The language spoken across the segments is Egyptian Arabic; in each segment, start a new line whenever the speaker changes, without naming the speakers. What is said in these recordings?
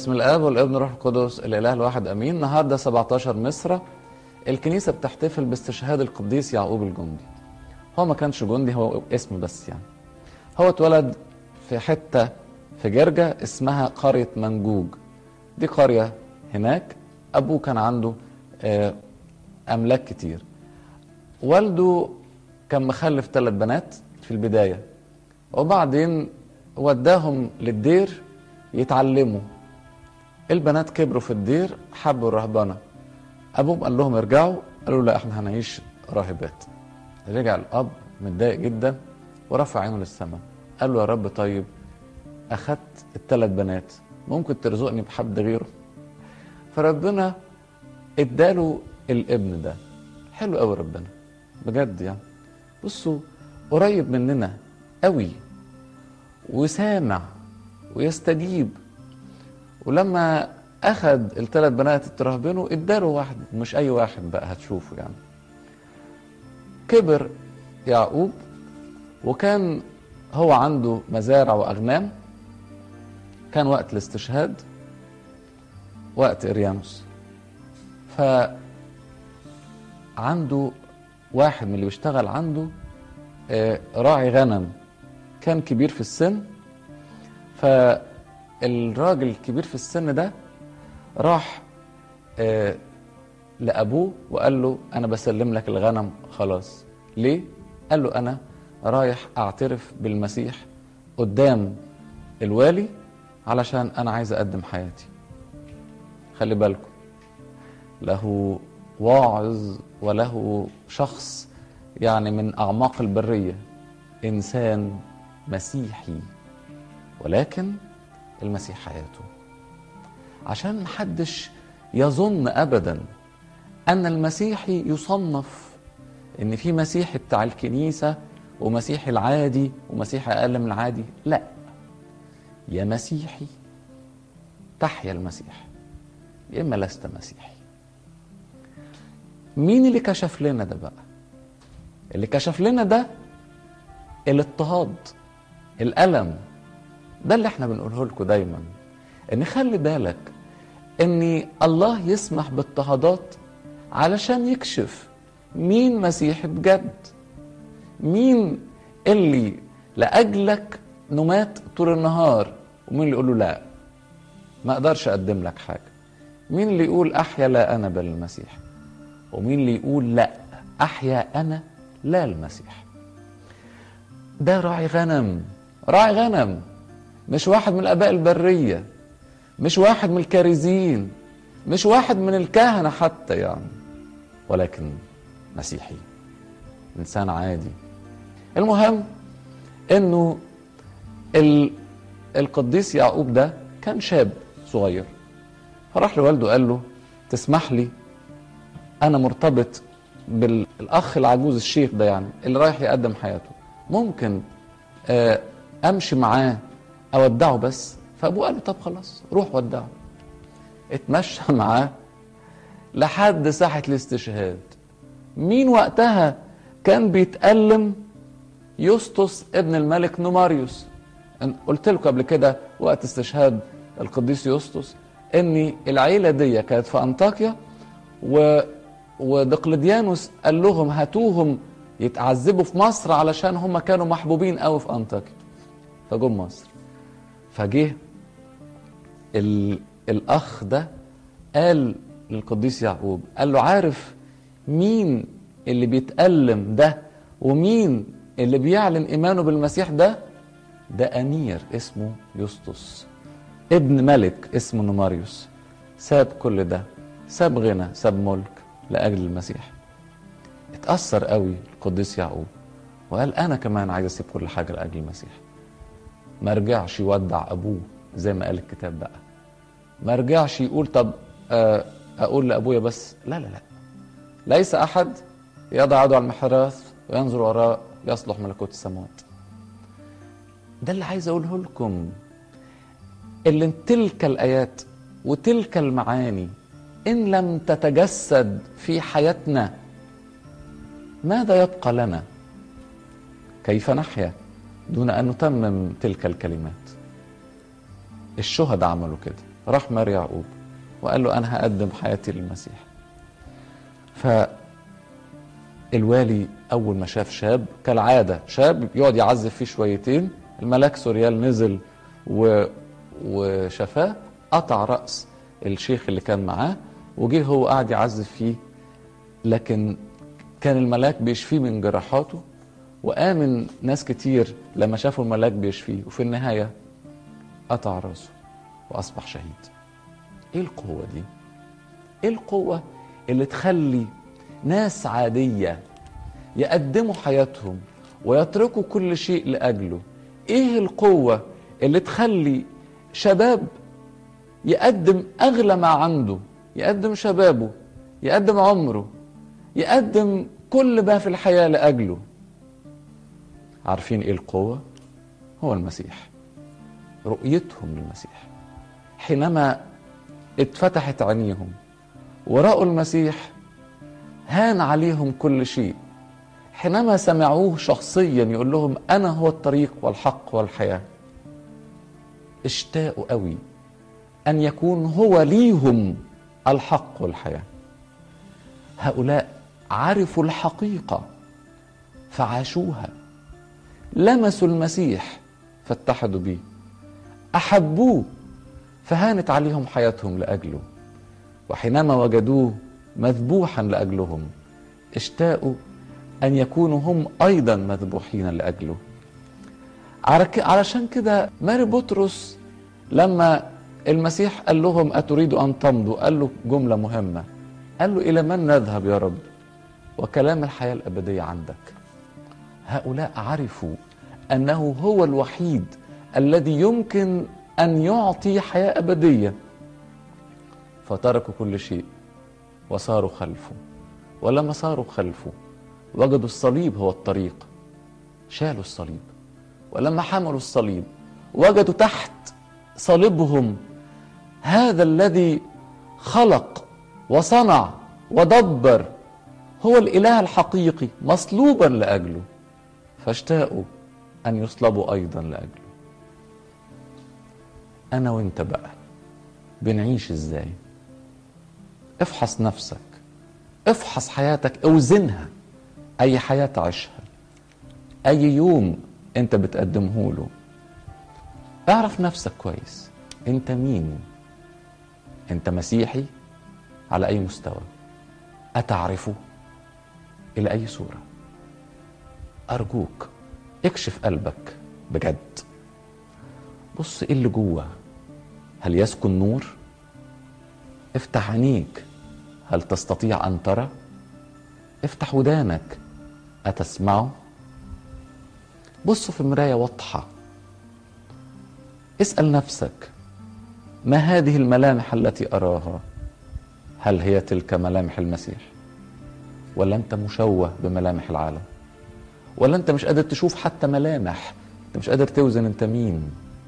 باسم الاب والابن والروح القدس الاله الواحد امين النهارده 17 مصر الكنيسه بتحتفل باستشهاد القديس يعقوب الجندي هو ما كانش جندي هو اسم بس يعني هو اتولد في حته في جرجا اسمها قريه منجوج دي قريه هناك ابوه كان عنده آه، املاك كتير والده كان مخلف ثلاث بنات في البدايه وبعدين وداهم للدير يتعلموا البنات كبروا في الدير حبوا الرهبنه ابوهم قال لهم ارجعوا قالوا لا احنا هنعيش راهبات رجع الاب متضايق جدا ورفع عينه للسماء قال له يا رب طيب اخدت الثلاث بنات ممكن ترزقني بحد غيره فربنا اداله الابن ده حلو قوي ربنا بجد يعني بصوا قريب مننا قوي وسامع ويستجيب ولما اخذ الثلاث بنات اترهبنوا اداله واحد مش اي واحد بقى هتشوفه يعني كبر يعقوب وكان هو عنده مزارع واغنام كان وقت الاستشهاد وقت اريانوس ف عنده واحد من اللي بيشتغل عنده آه، راعي غنم كان كبير في السن فالراجل الكبير في السن ده راح آه، لأبوه وقال له أنا بسلم لك الغنم خلاص ليه؟ قال له أنا رايح أعترف بالمسيح قدام الوالي علشان أنا عايز أقدم حياتي خلي بالكم له واعظ وله شخص يعني من أعماق البرية إنسان مسيحي ولكن المسيح حياته عشان محدش يظن ابدا ان المسيحي يصنف ان في مسيحي بتاع الكنيسه ومسيحي العادي ومسيحي اقل من العادي لا يا مسيحي تحيا المسيح يا اما لست مسيحي مين اللي كشف لنا ده بقى اللي كشف لنا ده الاضطهاد الالم ده اللي احنا بنقوله لكم دايما ان خلي بالك ان الله يسمح باضطهادات علشان يكشف مين مسيحي بجد مين اللي لاجلك نمات طول النهار ومين اللي يقول له لا ما اقدرش اقدم لك حاجه مين اللي يقول احيا لا انا بل المسيح ومين اللي يقول لا احيا انا لا المسيح ده راعي غنم راعي غنم مش واحد من الاباء البريه مش واحد من الكارزين مش واحد من الكهنه حتى يعني ولكن مسيحي انسان عادي المهم انه ال... القديس يعقوب ده كان شاب صغير فراح لوالده قال له تسمح لي انا مرتبط بالاخ العجوز الشيخ ده يعني اللي رايح يقدم حياته ممكن آه، امشي معاه اودعه بس فابوه قال له طب خلاص روح ودعه اتمشى معاه لحد ساحه الاستشهاد مين وقتها كان بيتألم يسطس ابن الملك نوماريوس أن- قلت لكم قبل كده وقت استشهاد القديس يسطس ان العيله دي كانت في انطاكيا و ودقلديانوس قال لهم هاتوهم يتعذبوا في مصر علشان هم كانوا محبوبين قوي في انطاكيا فجم مصر فجه ال... الاخ ده قال للقديس يعقوب قال له عارف مين اللي بيتألم ده ومين اللي بيعلن ايمانه بالمسيح ده ده امير اسمه يسطس ابن ملك اسمه نوماريوس ساب كل ده ساب غنى ساب ملك لاجل المسيح اتأثر قوي القديس يعقوب وقال انا كمان عايز اسيب كل حاجه لاجل المسيح ما رجعش يودع ابوه زي ما قال الكتاب بقى ما رجعش يقول طب آه، اقول لابويا بس لا لا لا ليس احد يضع يده على المحراث وينظر وراء يصلح ملكوت السماوات ده اللي عايز اقوله لكم اللي تلك الايات وتلك المعاني ان لم تتجسد في حياتنا ماذا يبقى لنا كيف نحيا دون ان نتمم تلك الكلمات الشهداء عملوا كده راح مار يعقوب وقال له انا هقدم حياتي للمسيح فالوالي اول ما شاف شاب كالعاده شاب يقعد يعذب فيه شويتين الملاك سوريال نزل و... وشفاه قطع راس الشيخ اللي كان معاه وجه هو قاعد يعذب فيه لكن كان الملاك بيشفيه من جراحاته وآمن ناس كتير لما شافوا الملاك بيشفيه وفي النهاية قطع راسه وأصبح شهيد إيه القوة دي؟ إيه القوة اللي تخلي ناس عادية يقدموا حياتهم ويتركوا كل شيء لأجله إيه القوة اللي تخلي شباب يقدم أغلى ما عنده يقدم شبابه يقدم عمره يقدم كل ما في الحياة لأجله عارفين إيه القوة؟ هو المسيح رؤيتهم للمسيح حينما اتفتحت عينيهم ورأوا المسيح هان عليهم كل شيء حينما سمعوه شخصيا يقول لهم أنا هو الطريق والحق والحياة اشتاقوا قوي أن يكون هو ليهم الحق والحياة هؤلاء عرفوا الحقيقة فعاشوها لمسوا المسيح فاتحدوا به أحبوه فهانت عليهم حياتهم لأجله وحينما وجدوه مذبوحا لأجلهم اشتاقوا أن يكونوا هم أيضا مذبوحين لأجله علشان كده ماري بطرس لما المسيح قال لهم أتريد أن تمضوا قال له جملة مهمة قال له إلى من نذهب يا رب وكلام الحياة الأبدية عندك هؤلاء عرفوا أنه هو الوحيد الذي يمكن أن يعطي حياة أبدية فتركوا كل شيء وصاروا خلفه ولما صاروا خلفه وجدوا الصليب هو الطريق شالوا الصليب ولما حملوا الصليب وجدوا تحت صليبهم هذا الذي خلق وصنع ودبر هو الاله الحقيقي مصلوبا لاجله فاشتاقوا ان يصلبوا ايضا لاجله انا وانت بقى بنعيش ازاي افحص نفسك افحص حياتك اوزنها اي حياه تعيشها اي يوم انت بتقدمه له اعرف نفسك كويس انت مين انت مسيحي على اي مستوى اتعرفه الى اي صوره ارجوك اكشف قلبك بجد بص ايه اللي جوه هل يسكن نور افتح عينيك هل تستطيع ان ترى افتح ودانك اتسمعه بص في مرايه واضحه اسال نفسك ما هذه الملامح التي اراها هل هي تلك ملامح المسيح ولا انت مشوه بملامح العالم ولا انت مش قادر تشوف حتى ملامح انت مش قادر توزن انت مين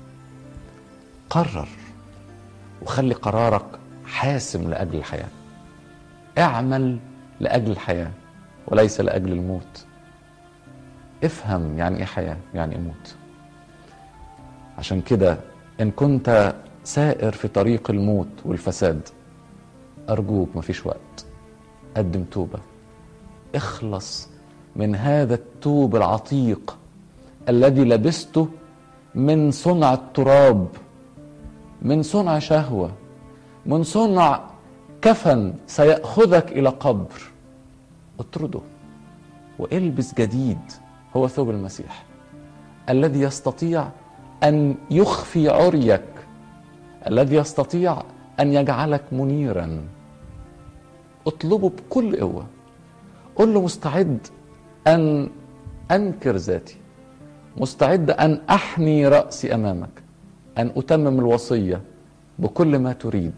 قرر وخلي قرارك حاسم لاجل الحياه اعمل لاجل الحياه وليس لاجل الموت افهم يعني ايه حياه يعني ايه موت عشان كده ان كنت سائر في طريق الموت والفساد ارجوك مفيش وقت قدم توبه اخلص من هذا التوب العتيق الذي لبسته من صنع التراب من صنع شهوه من صنع كفن سياخذك الى قبر اطرده والبس جديد هو ثوب المسيح الذي يستطيع ان يخفي عريك الذي يستطيع ان يجعلك منيرا اطلبه بكل قوه قل له مستعد ان انكر ذاتي مستعد ان احني راسي امامك ان اتمم الوصيه بكل ما تريد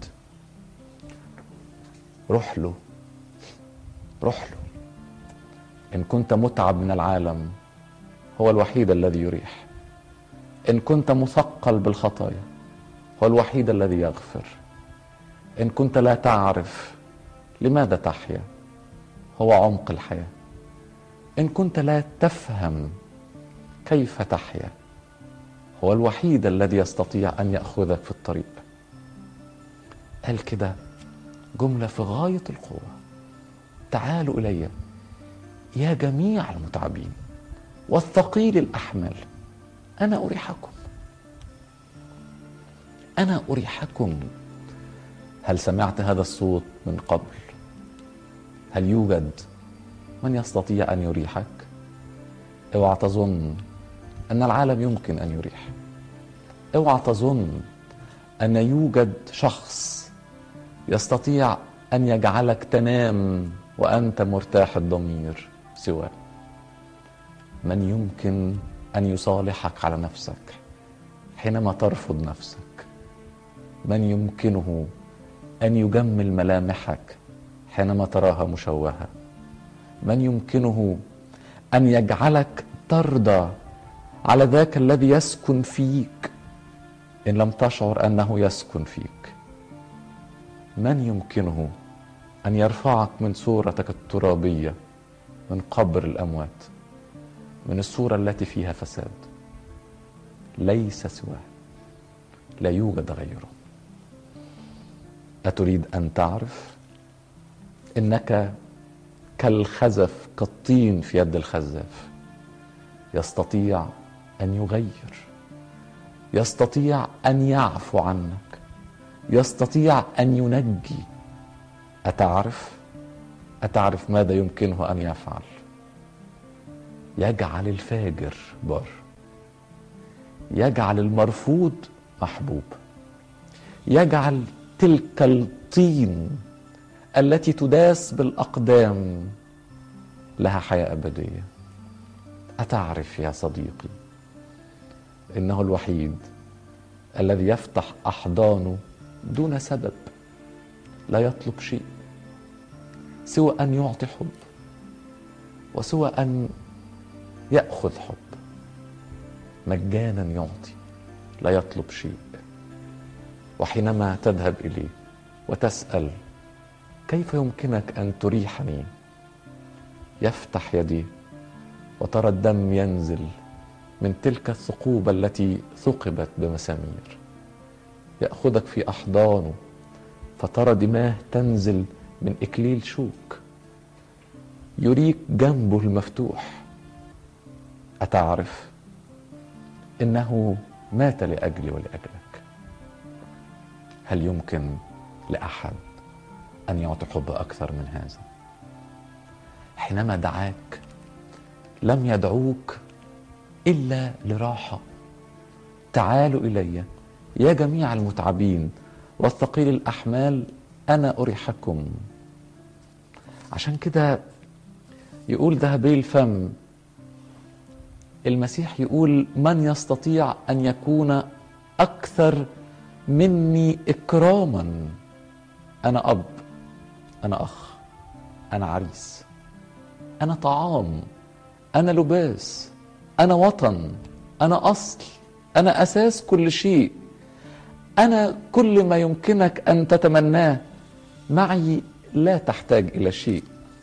روح له روح له ان كنت متعب من العالم هو الوحيد الذي يريح ان كنت مثقل بالخطايا هو الوحيد الذي يغفر ان كنت لا تعرف لماذا تحيا هو عمق الحياه ان كنت لا تفهم كيف تحيا هو الوحيد الذي يستطيع ان ياخذك في الطريق قال كده جملة في غاية القوة تعالوا إلي يا جميع المتعبين والثقيل الأحمل أنا أريحكم أنا أريحكم هل سمعت هذا الصوت من قبل هل يوجد من يستطيع أن يريحك اوعى تظن أن العالم يمكن أن يريح اوعى تظن أن يوجد شخص يستطيع أن يجعلك تنام وأنت مرتاح الضمير سواه من يمكن أن يصالحك على نفسك حينما ترفض نفسك من يمكنه أن يجمل ملامحك حينما تراها مشوهة من يمكنه أن يجعلك ترضى على ذاك الذي يسكن فيك إن لم تشعر أنه يسكن فيك من يمكنه أن يرفعك من صورتك الترابية من قبر الأموات من الصورة التي فيها فساد ليس سواه لا يوجد غيره أتريد أن تعرف إنك كالخزف كالطين في يد الخزاف يستطيع أن يغير يستطيع أن يعفو عنك يستطيع أن ينجي أتعرف أتعرف ماذا يمكنه أن يفعل يجعل الفاجر بر يجعل المرفوض محبوب يجعل تلك الطين التي تداس بالاقدام لها حياه ابديه اتعرف يا صديقي انه الوحيد الذي يفتح احضانه دون سبب لا يطلب شيء سوى ان يعطي حب وسوى ان ياخذ حب مجانا يعطي لا يطلب شيء وحينما تذهب اليه وتسال كيف يمكنك ان تريحني يفتح يديه وترى الدم ينزل من تلك الثقوب التي ثقبت بمسامير ياخذك في احضانه فترى دماه تنزل من اكليل شوك يريك جنبه المفتوح اتعرف انه مات لاجلي ولاجلك هل يمكن لاحد ان يعطي حب اكثر من هذا حينما دعاك لم يدعوك الا لراحه تعالوا الي يا جميع المتعبين والثقيل الاحمال انا اريحكم عشان كده يقول ذهبي الفم المسيح يقول من يستطيع ان يكون اكثر مني اكراما انا اب انا اخ انا عريس انا طعام انا لباس انا وطن انا اصل انا اساس كل شيء انا كل ما يمكنك ان تتمناه معي لا تحتاج الى شيء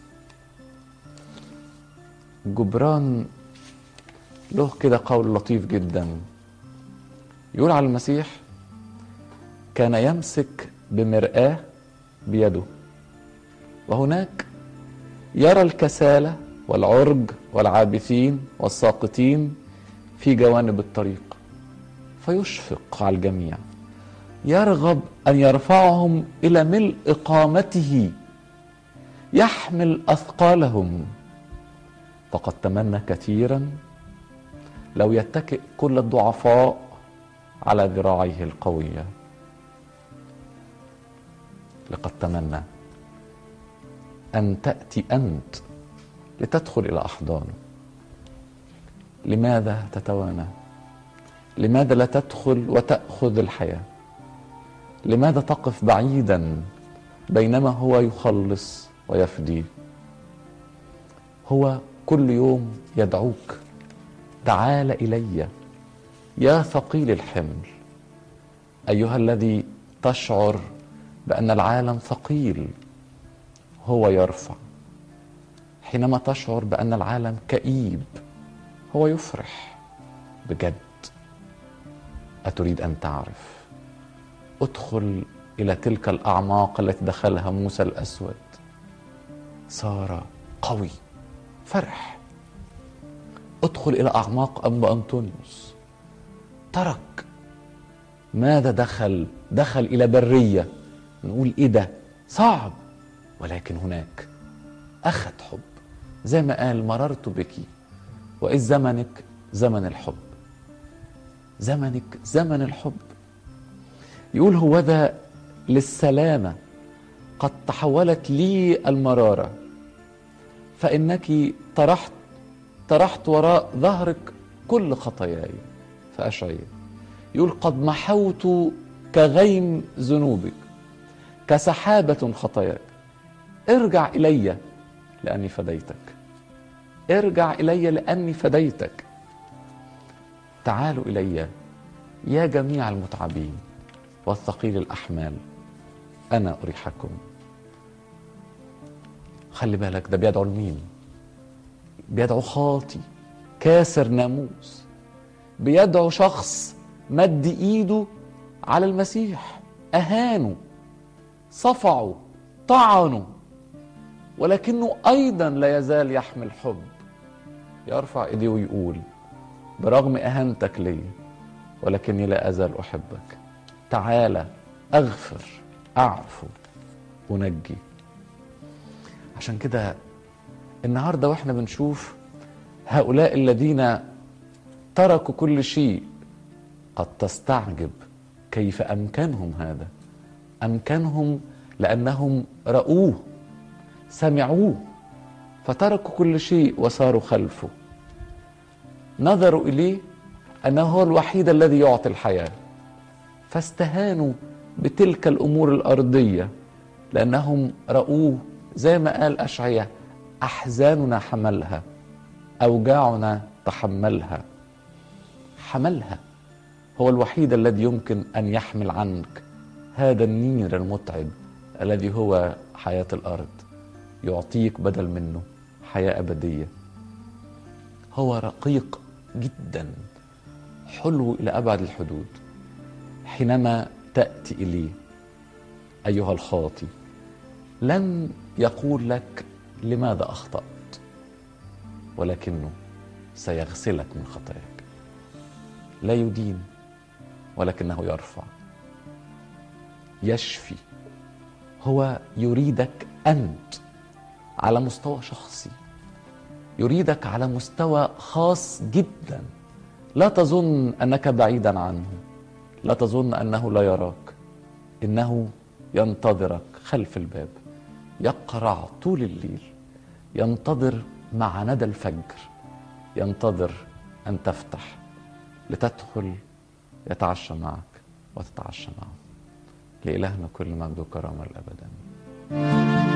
جبران له كده قول لطيف جدا يقول على المسيح كان يمسك بمرآة بيده وهناك يرى الكسالى والعرج والعابثين والساقطين في جوانب الطريق فيشفق على الجميع يرغب ان يرفعهم الى ملء قامته يحمل اثقالهم فقد تمنى كثيرا لو يتكئ كل الضعفاء على ذراعيه القويه لقد تمنى ان تاتي انت لتدخل الى احضانه لماذا تتوانى لماذا لا تدخل وتاخذ الحياه لماذا تقف بعيدا بينما هو يخلص ويفدي هو كل يوم يدعوك تعال الي يا ثقيل الحمل ايها الذي تشعر بان العالم ثقيل هو يرفع حينما تشعر بان العالم كئيب هو يفرح بجد اتريد ان تعرف ادخل الى تلك الاعماق التي دخلها موسى الاسود صار قوي فرح ادخل الى اعماق انبا انطونيوس ترك ماذا دخل دخل الى بريه نقول ايه ده صعب ولكن هناك اخذ حب زي ما قال مررت بك واذ زمنك زمن الحب زمنك زمن الحب يقول هو ذا للسلامه قد تحولت لي المراره فانك طرحت طرحت وراء ظهرك كل خطاياي فاشعيا يقول قد محوت كغيم ذنوبك كسحابه خطاياك ارجع الي لاني فديتك ارجع الي لاني فديتك تعالوا الي يا جميع المتعبين والثقيل الاحمال انا اريحكم خلي بالك ده بيدعو لمين بيدعو خاطي كاسر ناموس بيدعو شخص مد ايده على المسيح اهانه صفعه طعنه ولكنه ايضا لا يزال يحمل حب يرفع ايديه ويقول برغم اهانتك لي ولكني لا ازال احبك تعالى اغفر اعفو انجي عشان كده النهارده واحنا بنشوف هؤلاء الذين تركوا كل شيء قد تستعجب كيف امكنهم هذا امكنهم لانهم راوه سمعوه فتركوا كل شيء وصاروا خلفه نظروا اليه انه هو الوحيد الذي يعطي الحياه فاستهانوا بتلك الامور الارضيه لانهم راوه زي ما قال اشعياء احزاننا حملها اوجاعنا تحملها حملها هو الوحيد الذي يمكن ان يحمل عنك هذا النير المتعب الذي هو حياه الارض يعطيك بدل منه حياه ابديه هو رقيق جدا حلو الى ابعد الحدود حينما تاتي اليه ايها الخاطي لن يقول لك لماذا اخطات ولكنه سيغسلك من خطاياك لا يدين ولكنه يرفع يشفي هو يريدك انت على مستوى شخصي يريدك على مستوى خاص جدا لا تظن انك بعيدا عنه لا تظن انه لا يراك انه ينتظرك خلف الباب يقرع طول الليل ينتظر مع ندى الفجر ينتظر ان تفتح لتدخل يتعشى معك وتتعشى معه لإلهنا كل مجد وكرامة الأبد آمين